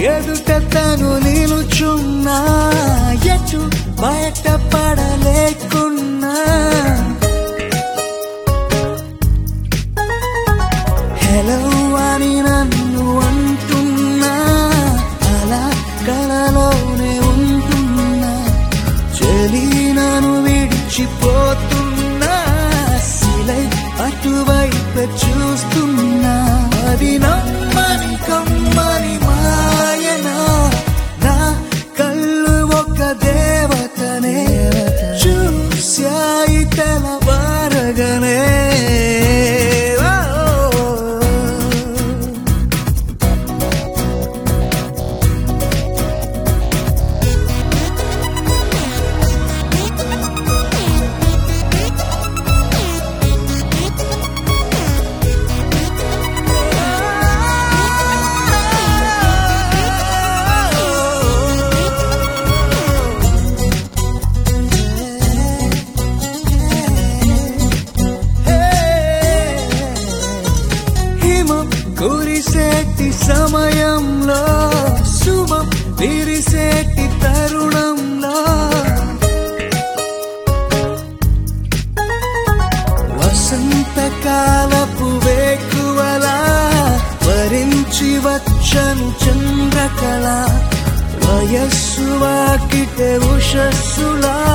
ఎదుట తను నిలుచున్నా ఎటు బయట పడలేకున్నా హలో అని నన్ను అంటున్నా అలా కలలోనే ఉంటున్నా చెలి నన్ను విడిచిపోతున్నా శిలై అటువైపు చూస్తున్నా అది నమ్మని కమ్మని మాయనా నా కళ్ళు ఒక దేవతనే చూశాయి తెలవారగనే ఓ. హిమం కురిసేటి సమయంలో శుభం విరిసేటి తరుణంలో వసంతకాలపు వేకువలా వరించి వచ్చను చంద్రకళ వయస్సు వాకిట ఉషస్సులా